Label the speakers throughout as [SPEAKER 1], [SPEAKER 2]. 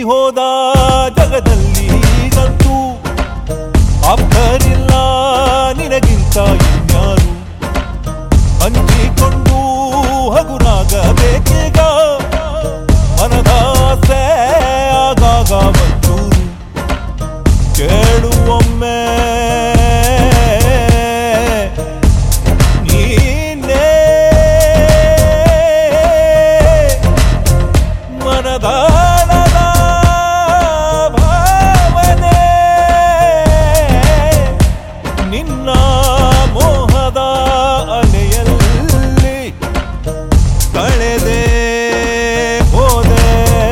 [SPEAKER 1] ಹೋದ ಜಗದಲ್ಲಿ ಈಗಂತೂ ಆಪ್ತರಿಲ್ಲ ನಿನಗಿಂತ ಇನ್ಯಾರು ಹಂಚಿಕೊಂಡು ಹಗುರಾಗಬೇಕೀಗ ಮನದಾಸೆ ಆಗಾಗ ಮಂಜೂರು ಕೇಳುವೊಮ್ಮೆ ನೀನೇ ಮನದಾಳದ ಭಾವನೆ ನಿನ್ನ ಮೋಹದ ಅಲೆಯಲ್ಲಿ ಕಳೆದೆ ಹೋದೆ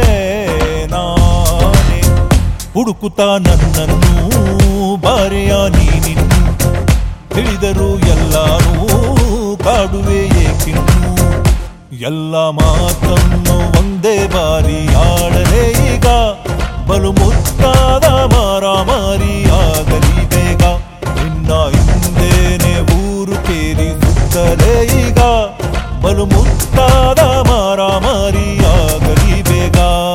[SPEAKER 1] ನಾನೇ ಹುಡುಕುತ್ತಾ ನನ್ನನ್ನು ಬಾರೆಯ ನೀನಿನ್ನು ತಿಳಿದರು ಎಲ್ಲರೂ ಕಾಡುವೆ ಏಕಿನ್ನು ಎಲ್ಲ ಮಾತನ್ನು ಒಂದೇ ಬಾರಿ ಆಡಲೇ ಈಗ ಬಲು ಮುತ್ತಾದ ಮಾರಾಮಾರಿ ಆಗಲಿ ಬೇಗ ನಿನ್ನ ಹಿಂದೇನೆ ಊರು ಕೇರಿಸುತ್ತಲೇ ಈಗ ಬಲು ಮುತ್ತಾದ ಮಾರಾಮಾರಿ ಆಗಲಿ ಬೇಗ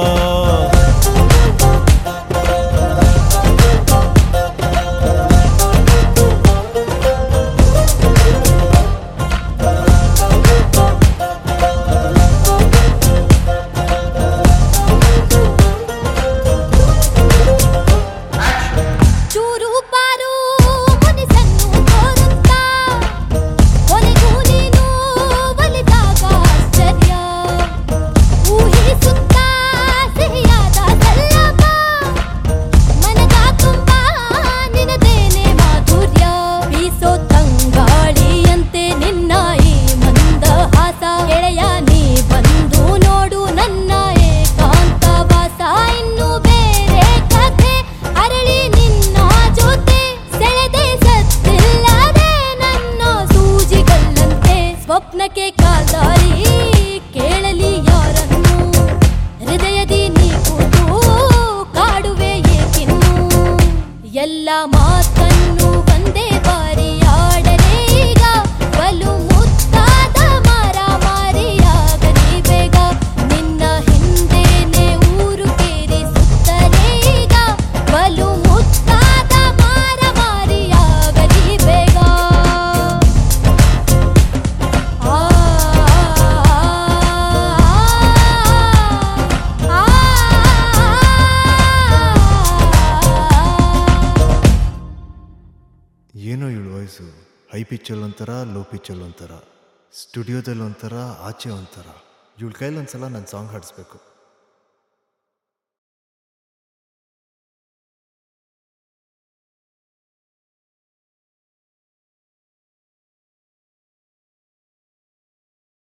[SPEAKER 2] ಚೂರು ಪಾರು ಮುನಿಸನ್ನು ತೋರುತ್ತಾ ಕೊನೆಗೂ ನೀನು ಒಲಿದಾಗ ಆಶ್ಚರ್ಯ ಊಹಿಸುತ್ತಾ ಸಿಹಿಯಾದ ಸಲ್ಲಪ ಮನಗ ತುಂಬಾ ನಿನದೇನೆ ಮಾಧುರ್ಯ ಬೀಸೋ ತಂಗಾಳಿಯಂತೆ ನಿನ್ನ ಈ ಮಂದಹಾಸ ಗೆಳೆಯ ನೀ ಬಂದು ನೋಡು ನನ್ನ ಏಕಾಂತವಾಸ ಇನ್ನು ಬೇರೆ ಕಥೆ ಅರಳಿ ನಿನ್ನ ಜೊತೆ ಸೆಳೆದೆ ಸತ್ತಿಲ್ಲದೆ ನನ್ನ ಸೂಜಿಗಲ್ಲಂತೆ ಸ್ವಪ್ನಕ್ಕೆ ಕಾಲ್ದಾರಿ ಕೇಳಲಿ ಯಾರನ್ನು ಹೃದಯದಿ ನೀ ಕೂತು ಕಾಡುವೆ ಏಕಿನ್ನು ಎಲ್ಲ ಮಾತನ್ನು ಒಂದೇ ಬಾರಿ ಆಡಲೇ ಈಗ ಬಲು ಮುತ್ತಾದ ಮಾರಾಮಾರಿಯಾಗಲಿ ಬೇಗ ನಿನ್ನ ಹಿಂದೇನೆ ಊರು ಕೇರಿಸುತ್ತಲೇ ಈಗ ಬಲು ಮುತ್ತಾದ ಮಾರಾಮಾರಿಯಾಗಲಿ ಬೇಗ ಆ
[SPEAKER 3] ಏನೋ ಇವಳು ವಯಸ್ಸು ಹೈ ಪಿಚ್ಚಲ್ಲಿ ಒಂಥರ ಲೋ ಪಿಚ್ಚಲ್ಲಿ ಒಂಥರ ಸ್ಟುಡಿಯೋದಲ್ಲಿ ಒಂಥರ ಆಚೆ ಒಂಥರ ಇವಳ ಕೈಲಿ ಒಂದ್ಸಲ ನನ್ನ ಸಾಂಗ್ ಹಾಡಿಸ್ಬೇಕು